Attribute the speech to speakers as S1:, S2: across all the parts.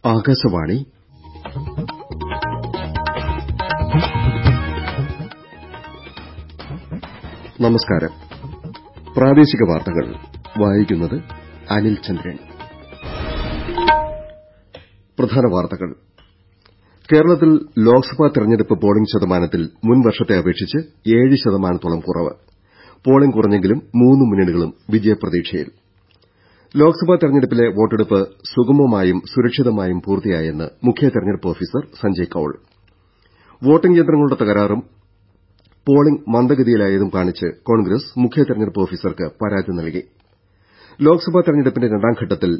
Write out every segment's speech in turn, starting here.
S1: ആകാശവാണി നമസ്കാരം പ്രാദേശിക വാർത്തകൾ വായിക്കുന്നത് അനിൽ ചന്ദ്രൻ പ്രധാന വാർത്തകൾ കേരളത്തിൽ ലോക്സഭാ തെരഞ്ഞെടുപ്പ് പോളിംഗ് ശതമാനത്തിൽ മുൻ വർഷത്തെ അപേക്ഷിച്ച് ഏഴ് ശതമാനത്തോളം കുറവ് പോളിംഗ് കുറഞ്ഞെങ്കിലും മൂന്ന് മുന്നണികളും വിജയപ്രതീക്ഷയിൽ ലോക്സഭാ തെരഞ്ഞെടുപ്പിലെ വോട്ടെടുപ്പ് സുഗമമായും സുരക്ഷിതമായും പൂർത്തിയായെന്ന് മുഖ്യ തെരഞ്ഞെടുപ്പ് ഓഫീസർ സഞ്ജയ് കൌൾ വോട്ടിംഗ് യന്ത്രങ്ങളുടെ തകരാറും പോളിംഗ് മന്ദഗതിയിലായതും കാണിച്ച് കോൺഗ്രസ് മുഖ്യ തെരഞ്ഞെടുപ്പ് ഓഫീസർക്ക് പരാതി നൽകി ലോക്സഭാ തെരഞ്ഞെടുപ്പിന്റെ രണ്ടാംഘട്ടത്തിൽ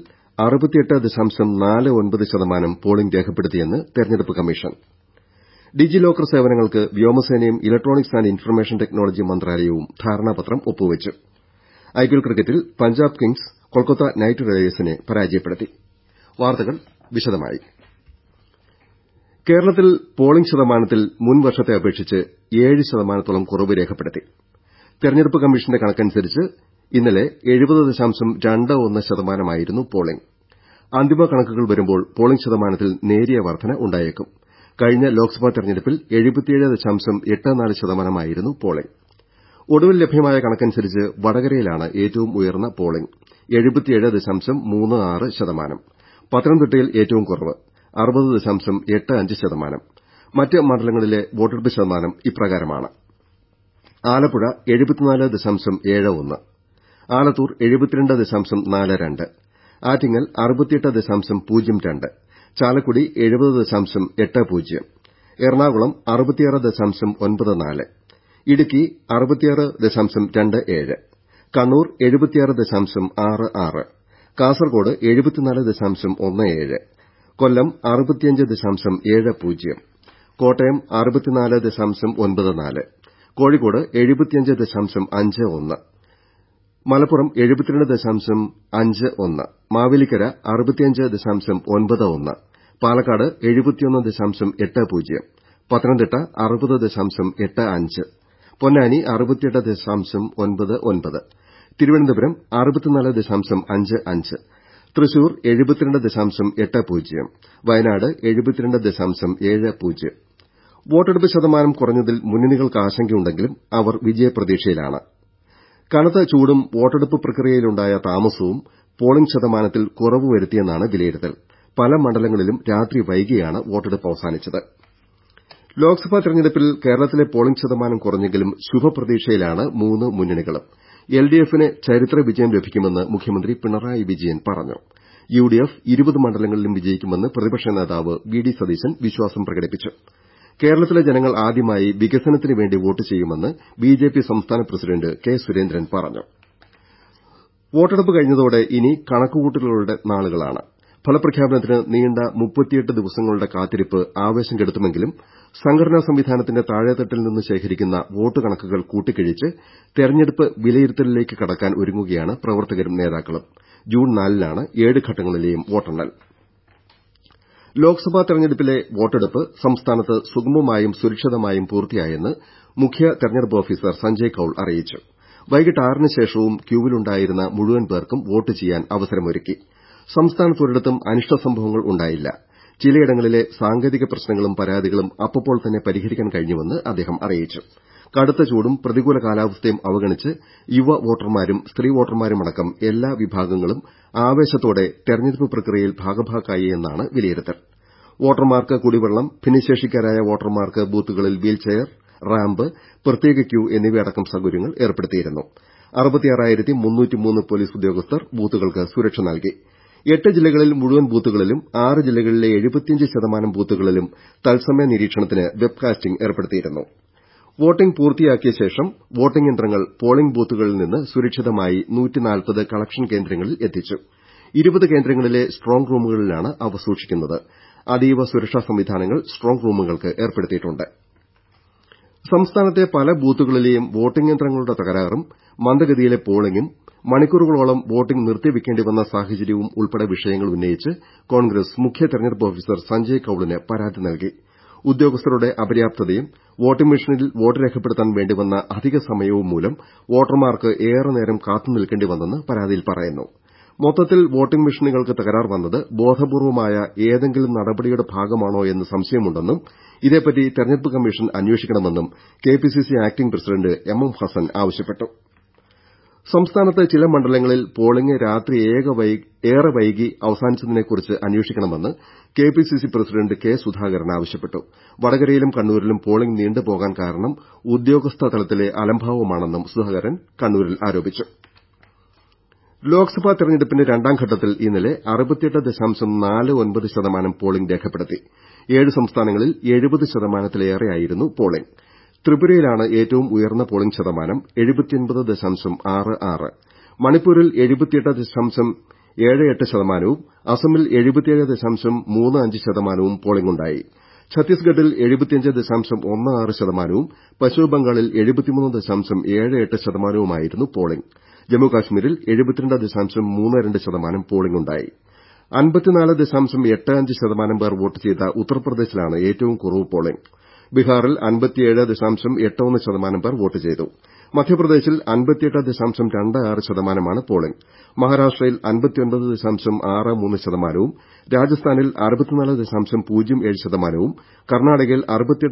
S1: ശതമാനം പോളിംഗ് രേഖപ്പെടുത്തിയെന്ന് തെരഞ്ഞെടുപ്പ് കമ്മീഷൻ ഡിജി ലോക്കർ സേവനങ്ങൾക്ക് വ്യോമസേനയും ഇലക്ട്രോണിക്സ് ആന്റ് ഇൻഫർമേഷൻ ടെക്നോളജി മന്ത്രാലയവും ധാരണാപത്രം ഒപ്പുവച്ചു ഐപിഎൽ ക്രിക്കറ്റിൽ പഞ്ചാബ് കിംഗ്സ് കൊൽക്കത്ത നൈറ്റ് റൈഡേഴ്സിനെ പരാജയപ്പെടുത്തി വാർത്തകൾ വിശദമായി കേരളത്തിൽ പോളിംഗ് ശതമാനത്തിൽ മുൻ വർഷത്തെ അപേക്ഷിച്ച് ഏഴ് ശതമാനത്തോളം കുറവ് രേഖപ്പെടുത്തി തെരഞ്ഞെടുപ്പ് കമ്മീഷന്റെ കണക്കനുസരിച്ച് ഇന്നലെ ശതമാനമായിരുന്നു പോളിംഗ് അന്തിമ കണക്കുകൾ വരുമ്പോൾ പോളിംഗ് ശതമാനത്തിൽ നേരിയ വർദ്ധന ഉണ്ടായേക്കും കഴിഞ്ഞ ലോക്സഭാ തെരഞ്ഞെടുപ്പിൽ ശതമാനമായിരുന്നു പോളിംഗ് ഒടുവിൽ ലഭ്യമായ കണക്കനുസരിച്ച് വടകരയിലാണ് ഏറ്റവും ഉയർന്ന പോളിംഗ് ശതമാനം പത്തനംതിട്ടയിൽ ഏറ്റവും കുറവ് ശതമാനം മറ്റ് മണ്ഡലങ്ങളിലെ വോട്ടെടുപ്പ് ശതമാനം ഇപ്രകാരമാണ് ആലപ്പുഴ ആലത്തൂർ ആറ്റിങ്ങൽ ചാലക്കുടി എറണാകുളം ഇടുക്കി കണ്ണൂർ കാസർകോട് കൊല്ലം കോട്ടയം കോഴിക്കോട് മലപ്പുറം മാവേലിക്കര പാലക്കാട് പത്തനംതിട്ട പൊന്നാനി തിരുവനന്തപുരം തൃശൂർ വയനാട് വോട്ടെടുപ്പ് ശതമാനം കുറഞ്ഞതിൽ മുന്നണികൾക്ക് ആശങ്കയുണ്ടെങ്കിലും അവർ വിജയപ്രതീക്ഷയിലാണ് കനത്ത ചൂടും വോട്ടെടുപ്പ് പ്രക്രിയയിലുണ്ടായ താമസവും പോളിംഗ് ശതമാനത്തിൽ കുറവ് വരുത്തിയെന്നാണ് വിലയിരുത്തൽ പല മണ്ഡലങ്ങളിലും രാത്രി വൈകിയാണ് വോട്ടെടുപ്പ് അവസാനിച്ചത് ലോക്സഭാ തെരഞ്ഞെടുപ്പിൽ കേരളത്തിലെ പോളിംഗ് ശതമാനം കുറഞ്ഞെങ്കിലും ശുഭപ്രതീക്ഷയിലാണ് മൂന്ന് മുന്നണികളും എൽഡിഎഫിന് ചരിത്ര വിജയം ലഭിക്കുമെന്ന് മുഖ്യമന്ത്രി പിണറായി വിജയൻ പറഞ്ഞു യുഡിഎഫ് ഇരുപത് മണ്ഡലങ്ങളിലും വിജയിക്കുമെന്ന് പ്രതിപക്ഷ നേതാവ് വി ഡി സതീശൻ വിശ്വാസം പ്രകടിപ്പിച്ചു കേരളത്തിലെ ജനങ്ങൾ ആദ്യമായി വികസനത്തിന് വേണ്ടി വോട്ട് ചെയ്യുമെന്ന് ബിജെപി സംസ്ഥാന പ്രസിഡന്റ് കെ സുരേന്ദ്രൻ പറഞ്ഞു വോട്ടെടുപ്പ് കഴിഞ്ഞതോടെ ഇനി കണക്കുകൂട്ടലുകളുടെ നാളുകളാണ് ഫലപ്രഖ്യാപനത്തിന് നീണ്ട മുപ്പത്തിയെട്ട് ദിവസങ്ങളുടെ കാത്തിരിപ്പ് ആവേശം കെടുത്തുമെങ്കിലും സംഘടനാ സംവിധാനത്തിന്റെ താഴെത്തട്ടിൽ നിന്ന് ശേഖരിക്കുന്ന വോട്ട് കണക്കുകൾ കൂട്ടിക്കിഴിച്ച് തെരഞ്ഞെടുപ്പ് വിലയിരുത്തലിലേക്ക് കടക്കാൻ ഒരുങ്ങുകയാണ് പ്രവർത്തകരും നേതാക്കളും ജൂൺ നാലിനാണ് ഏഴ് ഘട്ടങ്ങളിലെയും വോട്ടെണ്ണൽ ലോക്സഭാ തെരഞ്ഞെടുപ്പിലെ വോട്ടെടുപ്പ് സംസ്ഥാനത്ത് സുഗമമായും സുരക്ഷിതമായും പൂർത്തിയായെന്ന് മുഖ്യ തെരഞ്ഞെടുപ്പ് ഓഫീസർ സഞ്ജയ് കൌൾ അറിയിച്ചു വൈകിട്ട് ആറിന് ശേഷവും ക്യൂവിലുണ്ടായിരുന്ന മുഴുവൻ പേർക്കും വോട്ട് ചെയ്യാൻ അവസരമൊരുക്കി സംസ്ഥാനത്തൊരിടത്തും അനിഷ്ട സംഭവങ്ങൾ ഉണ്ടായില്ല ചിലയിടങ്ങളിലെ സാങ്കേതിക പ്രശ്നങ്ങളും പരാതികളും അപ്പപ്പോൾ തന്നെ പരിഹരിക്കാൻ കഴിഞ്ഞുവെന്ന് അദ്ദേഹം അറിയിച്ചു കടുത്ത ചൂടും പ്രതികൂല കാലാവസ്ഥയും അവഗണിച്ച് യുവ വോട്ടർമാരും സ്ത്രീ വോട്ടർമാരുമടക്കം എല്ലാ വിഭാഗങ്ങളും ആവേശത്തോടെ തെരഞ്ഞെടുപ്പ് പ്രക്രിയയിൽ ഭാഗഭാക്കായി എന്നാണ് വിലയിരുത്തൽ വോട്ടർമാർക്ക് കുടിവെള്ളം ഭിന്നശേഷിക്കാരായ വോട്ടർമാർക്ക് ബൂത്തുകളിൽ വീൽചെയർ റാമ്പ് പ്രത്യേക ക്യൂ എന്നിവയടക്കം സൌകര്യങ്ങൾ ഏർപ്പെടുത്തിയിരുന്നു പോലീസ് ഉദ്യോഗസ്ഥർ ബൂത്തുകൾക്ക് സുരക്ഷ നൽകി എട്ട് ജില്ലകളിൽ മുഴുവൻ ബൂത്തുകളിലും ആറ് ജില്ലകളിലെ ശതമാനം ബൂത്തുകളിലും തത്സമയ നിരീക്ഷണത്തിന് വെബ്കാസ്റ്റിംഗ് ഏർപ്പെടുത്തിയിരുന്നു വോട്ടിംഗ് പൂർത്തിയാക്കിയ ശേഷം വോട്ടിംഗ് യന്ത്രങ്ങൾ പോളിംഗ് ബൂത്തുകളിൽ നിന്ന് സുരക്ഷിതമായി കളക്ഷൻ കേന്ദ്രങ്ങളിൽ എത്തിച്ചു ഇരുപത് കേന്ദ്രങ്ങളിലെ സ്ട്രോങ് റൂമുകളിലാണ് അവ സൂക്ഷിക്കുന്നത് അതീവ സുരക്ഷാ സംവിധാനങ്ങൾ സ്ട്രോങ് റൂമുകൾക്ക് ഏർപ്പെടുത്തിയിട്ടുണ്ട് സംസ്ഥാനത്തെ പല ബൂത്തുകളിലെയും വോട്ടിംഗ് യന്ത്രങ്ങളുടെ തകരാറും മന്ദഗതിയിലെ പോളിംഗും മണിക്കൂറുകളോളം വോട്ടിംഗ് നിർത്തിവെക്കേണ്ടി വന്ന സാഹചര്യവും ഉൾപ്പെടെ വിഷയങ്ങൾ ഉന്നയിച്ച് കോൺഗ്രസ് മുഖ്യ തെരഞ്ഞെടുപ്പ് ഓഫീസർ സഞ്ജയ് കൌളിന് പരാതി നൽകി ഉദ്യോഗസ്ഥരുടെ അപര്യാപ്തതയും വോട്ടിംഗ് മെഷീനിൽ വോട്ട് രേഖപ്പെടുത്താൻ വേണ്ടിവന്ന അധിക സമയവും മൂലം വോട്ടർമാർക്ക് ഏറെ നേരം കാത്തുനിൽക്കേണ്ടി വന്നെന്ന് പരാതിയിൽ പറയുന്നു മൊത്തത്തിൽ വോട്ടിംഗ് മെഷീനുകൾക്ക് തകരാർ വന്നത് ബോധപൂർവമായ ഏതെങ്കിലും നടപടിയുടെ ഭാഗമാണോ എന്ന് സംശയമുണ്ടെന്നും ഇതേപ്പറ്റി തെരഞ്ഞെടുപ്പ് കമ്മീഷൻ അന്വേഷിക്കണമെന്നും KPCC acting president M M Hasan ആവശ്യപ്പെട്ടു സംസ്ഥാനത്ത് ചില മണ്ഡലങ്ങളിൽ പോളിംഗ് രാത്രി ഏറെ വൈകി അവസാനിച്ചതിനെക്കുറിച്ച് അന്വേഷിക്കണമെന്ന് കെപിസിസി പ്രസിഡന്റ് കെ സുധാകരൻ ആവശ്യപ്പെട്ടു വടകരയിലും കണ്ണൂരിലും പോളിംഗ് നീണ്ടുപോകാൻ കാരണം ഉദ്യോഗസ്ഥ തലത്തിലെ അലംഭാവമാണെന്നും സുധാകരൻ കണ്ണൂരിൽ ആരോപിച്ചു ലോക്സഭാ തെരഞ്ഞെടുപ്പിന്റെ രണ്ടാം ഘട്ടത്തിൽ ഇന്നലെ ശതമാനം പോളിംഗ് രേഖപ്പെടുത്തി ഏഴ് സംസ്ഥാനങ്ങളിൽ എഴുപത് ശതമാനത്തിലേറെയായിരുന്നു പോളിംഗ് ത്രിപുരയിലാണ് ഏറ്റവും ഉയർന്ന പോളിംഗ് ശതമാനം മണിപ്പൂരിൽ ശതമാനവും അസമിൽ ശതമാനവും പോളിംഗുണ്ടായി ഛത്തീസ്ഗഡിൽ ശതമാനവും പശ്ചിമബംഗാളിൽ ശതമാനവുമായിരുന്നു പോളിംഗ് ജമ്മുകശ്മീരിൽ ശതമാനം പോളിംഗുണ്ടായി ശതമാനം പേർ വോട്ട് ചെയ്ത ഉത്തർപ്രദേശിലാണ് ഏറ്റവും കുറവ് പോളിംഗ് ബീഹാറിൽ ശതമാനം പേർ വോട്ട് ചെയ്തു മധ്യപ്രദേശിൽ ശതമാനമാണ് പോളിംഗ് മഹാരാഷ്ട്രയിൽ ശതമാനവും രാജസ്ഥാനിൽ ശതമാനവും കർണാടകയിൽ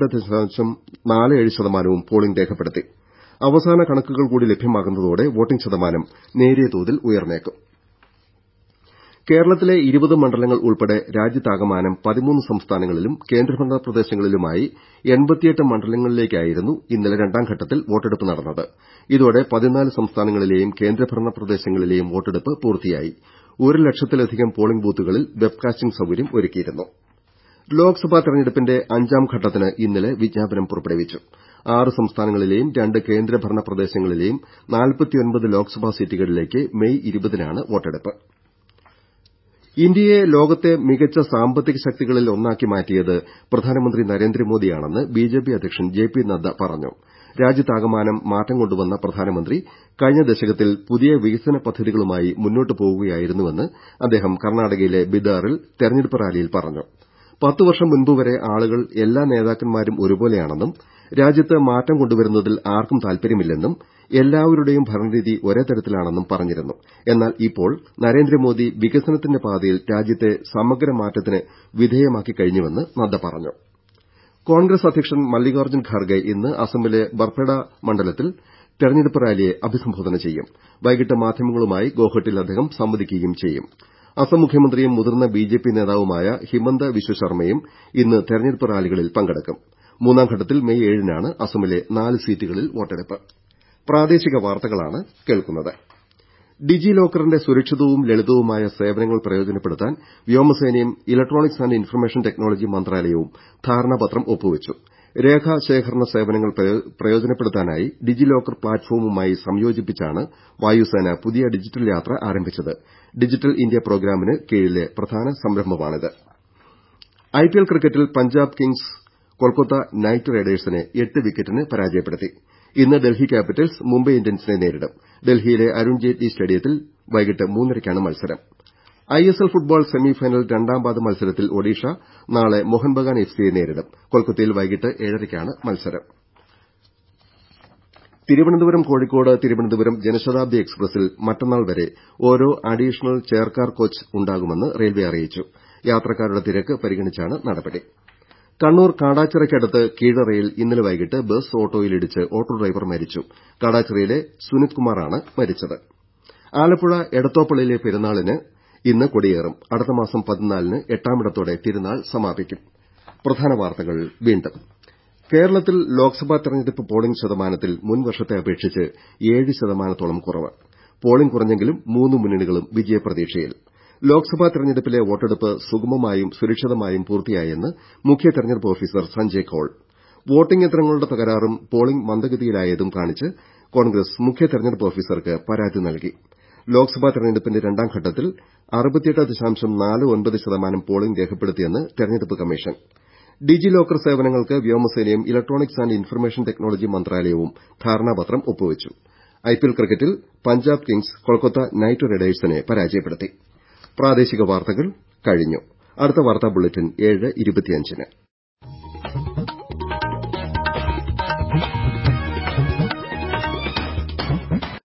S1: ശതമാനവും പോളിംഗ് രേഖപ്പെടുത്തി അവസാന കണക്കുകൾ കൂടി ലഭ്യമാകുന്നതോടെ വോട്ടിംഗ് ശതമാനം നേരിയ തോതിൽ ഉയർന്നേക്കും കേരളത്തിലെ ഇരുപത് മണ്ഡലങ്ങൾ ഉൾപ്പെടെ രാജ്യത്താകമാനം പതിമൂന്ന് സംസ്ഥാനങ്ങളിലും കേന്ദ്രഭരണ പ്രദേശങ്ങളിലുമായി മണ്ഡലങ്ങളിലേക്കായിരുന്നു ഇന്നലെ രണ്ടാം ഘട്ടത്തിൽ വോട്ടെടുപ്പ് നടന്നത് ഇതോടെ പതിനാല് സംസ്ഥാനങ്ങളിലെയും കേന്ദ്രഭരണ പ്രദേശങ്ങളിലെയും വോട്ടെടുപ്പ് പൂർത്തിയായി ഒരു ലക്ഷത്തിലധികം പോളിംഗ് ബൂത്തുകളിൽ വെബ്കാസ്റ്റിംഗ് സൌകര്യം ഒരുക്കിയിരുന്നു ലോക്സഭാ തെരഞ്ഞെടുപ്പിന്റെ അഞ്ചാം ഘട്ടത്തിന് ഇന്നലെ വിജ്ഞാപനം പുറപ്പെടുവിച്ചു ആറ് സംസ്ഥാനങ്ങളിലെയും രണ്ട് കേന്ദ്രഭരണ പ്രദേശങ്ങളിലെയും ലോക്സഭാ സീറ്റുകളിലേക്ക് മെയ് ഇരുപതിനാണ് വോട്ടെടുപ്പ് ഇന്ത്യയെ ലോകത്തെ മികച്ച സാമ്പത്തിക ശക്തികളിൽ ഒന്നാക്കി മാറ്റിയത് പ്രധാനമന്ത്രി നരേന്ദ്രമോദിയാണെന്ന് ബിജെപി അധ്യക്ഷൻ ജെ പി നദ്ദ പറഞ്ഞു രാജ്യത്താകമാനം മാറ്റം കൊണ്ടുവന്ന പ്രധാനമന്ത്രി കഴിഞ്ഞ ദശകത്തിൽ പുതിയ വികസന പദ്ധതികളുമായി മുന്നോട്ട് പോകുകയായിരുന്നുവെന്ന് അദ്ദേഹം കർണാടകയിലെ ബിദാറിൽ തെരഞ്ഞെടുപ്പ് റാലിയിൽ പറഞ്ഞു പത്ത് വർഷം മുൻപ് വരെ ആളുകൾ എല്ലാ നേതാക്കന്മാരും ഒരുപോലെയാണെന്നും രാജ്യത്ത് മാറ്റം കൊണ്ടുവരുന്നതിൽ ആർക്കും താൽപര്യമില്ലെന്നും എല്ലാവരുടെയും ഭരണരീതി ഒരേ തരത്തിലാണെന്നും പറഞ്ഞിരുന്നു എന്നാൽ ഇപ്പോൾ നരേന്ദ്രമോദി വികസനത്തിന്റെ പാതയിൽ രാജ്യത്തെ സമഗ്ര മാറ്റത്തിന് വിധേയമാക്കി കഴിഞ്ഞുവെന്ന് നദ്ദ പറഞ്ഞു കോൺഗ്രസ് അധ്യക്ഷൻ മല്ലികാർജ്ജുൻ ഖാർഗെ ഇന്ന് അസമിലെ ബർപേട മണ്ഡലത്തിൽ തെരഞ്ഞെടുപ്പ് റാലിയെ അഭിസംബോധന ചെയ്യും വൈകിട്ട് മാധ്യമങ്ങളുമായി ഗോഹട്ടിയിൽ അദ്ദേഹം സംവദിക്കുകയും ചെയ്യും അസം മുഖ്യമന്ത്രിയും മുതിർന്ന ബിജെപി നേതാവുമായ ഹിമന്ത ബിശ്വ ശർമ്മയും ഇന്ന് തെരഞ്ഞെടുപ്പ് റാലികളിൽ പങ്കെടുക്കും മൂന്നാം ഘട്ടത്തിൽ മെയ് ഏഴിനാണ് അസമിലെ നാല് സീറ്റുകളിൽ വോട്ടെടുപ്പ് ഡിജി ലോക്കറിന്റെ സുരക്ഷിതവും ലളിതവുമായ സേവനങ്ങൾ പ്രയോജനപ്പെടുത്താൻ വ്യോമസേനയും ഇലക്ട്രോണിക്സ് ആന്റ് ഇൻഫർമേഷൻ ടെക്നോളജി മന്ത്രാലയവും ധാരണാപത്രം ഒപ്പുവച്ചു രേഖാ ശേഖരണ സേവനങ്ങൾ പ്രയോജനപ്പെടുത്താനായി ഡിജി ലോക്കർ പ്ലാറ്റ്ഫോമുമായി സംയോജിപ്പിച്ചാണ് വായുസേന പുതിയ ഡിജിറ്റൽ യാത്ര ആരംഭിച്ചത് ഡിജിറ്റൽ ഇന്ത്യ പ്രോഗ്രാമിന് കീഴിലെ പ്രധാന സംരംഭമാണിത് ഐപിഎൽ ക്രിക്കറ്റിൽ പഞ്ചാബ് കിംഗ്സ് കൊൽക്കത്ത നൈറ്റ് റൈഡേഴ്സിനെ എട്ട് വിക്കറ്റിന് പരാജയപ്പെടുത്തി ഇന്ന് ഡൽഹി ക്യാപിറ്റൽസ് മുംബൈ ഇന്ത്യൻസിനെ നേരിടും ഡൽഹിയിലെ അരുൺ ജെയ്റ്റ്ലി സ്റ്റേഡിയത്തിൽ വൈകിട്ട് മൂന്നരയ്ക്കാണ് മത്സരം ഐഎസ്എൽ ഫുട്ബോൾ സെമി ഫൈനൽ രണ്ടാം പാദ മത്സരത്തിൽ ഒഡീഷ നാളെ മോഹൻ ബഗാൻ എഫ്സിയെ നേരിടും കൊൽക്കത്തയിൽ വൈകിട്ട് ഏഴരയ്ക്കാണ് മത്സരം തിരുവനന്തപുരം കോഴിക്കോട് തിരുവനന്തപുരം ജനശതാബ്ദി എക്സ്പ്രസിൽ മറ്റന്നാൾ വരെ ഓരോ അഡീഷണൽ ചെയർകാർ കോച്ച് ഉണ്ടാകുമെന്ന് റെയിൽവെ അറിയിച്ചു യാത്രക്കാരുടെ തിരക്ക് പരിഗണിച്ചാണ് നടപടി കണ്ണൂർ കാടാച്ചിറയ്ക്കടുത്ത് കീഴറയിൽ ഇന്നലെ വൈകിട്ട് ബസ് ഓട്ടോയിലിടിച്ച് ഓട്ടോ ഡ്രൈവർ മരിച്ചു കാടാച്ചിറയിലെ സുനിത് കുമാറാണ് മരിച്ചത് ആലപ്പുഴ എടത്തോപ്പള്ളിയിലെ പെരുന്നാളിന് ഇന്ന് കൊടിയേറും അടുത്ത മാസം പതിനാലിന് എട്ടാമിടത്തോടെ തിരുനാൾ സമാപിക്കും കേരളത്തിൽ ലോക്സഭാ തെരഞ്ഞെടുപ്പ് പോളിംഗ് ശതമാനത്തിൽ മുൻവർഷത്തെ അപേക്ഷിച്ച് ഏഴ് ശതമാനത്തോളം കുറവ് പോളിംഗ് കുറഞ്ഞെങ്കിലും മൂന്ന് മുന്നണികളും വിജയപ്രതീക്ഷയിൽ ലോക്സഭാ തെരഞ്ഞെടുപ്പിലെ വോട്ടെടുപ്പ് സുഗമമായും സുരക്ഷിതമായും പൂർത്തിയായെന്ന് മുഖ്യ തെരഞ്ഞെടുപ്പ് ഓഫീസർ സഞ്ജയ് കൌൾ വോട്ടിംഗ് യന്ത്രങ്ങളുടെ തകരാറും പോളിംഗ് മന്ദഗതിയിലായതും കാണിച്ച് കോൺഗ്രസ് മുഖ്യ തെരഞ്ഞെടുപ്പ് ഓഫീസർക്ക് പരാതി നൽകി ലോക്സഭാ തെരഞ്ഞെടുപ്പിന്റെ രണ്ടാം ഘട്ടത്തിൽ ശതമാനം പോളിംഗ് രേഖപ്പെടുത്തിയെന്ന് തെരഞ്ഞെടുപ്പ് കമ്മീഷൻ ഡിജി ലോക്കർ സേവനങ്ങൾക്ക് വ്യോമസേനയും ഇലക്ട്രോണിക്സ് ആന്റ് ഇൻഫർമേഷൻ ടെക്നോളജി മന്ത്രാലയവും ധാരണാപത്രം ഒപ്പുവച്ചു ഐപിഎൽ ക്രിക്കറ്റിൽ പഞ്ചാബ് കിംഗ്സ് കൊൽക്കത്ത നൈറ്റ് റൈഡേഴ്സിനെ പരാജയപ്പെടുത്തി അടുത്ത വാർത്താ ബുള്ളറ്റിൻ ഏഴ് ഇരുപത്തിയഞ്ചിന്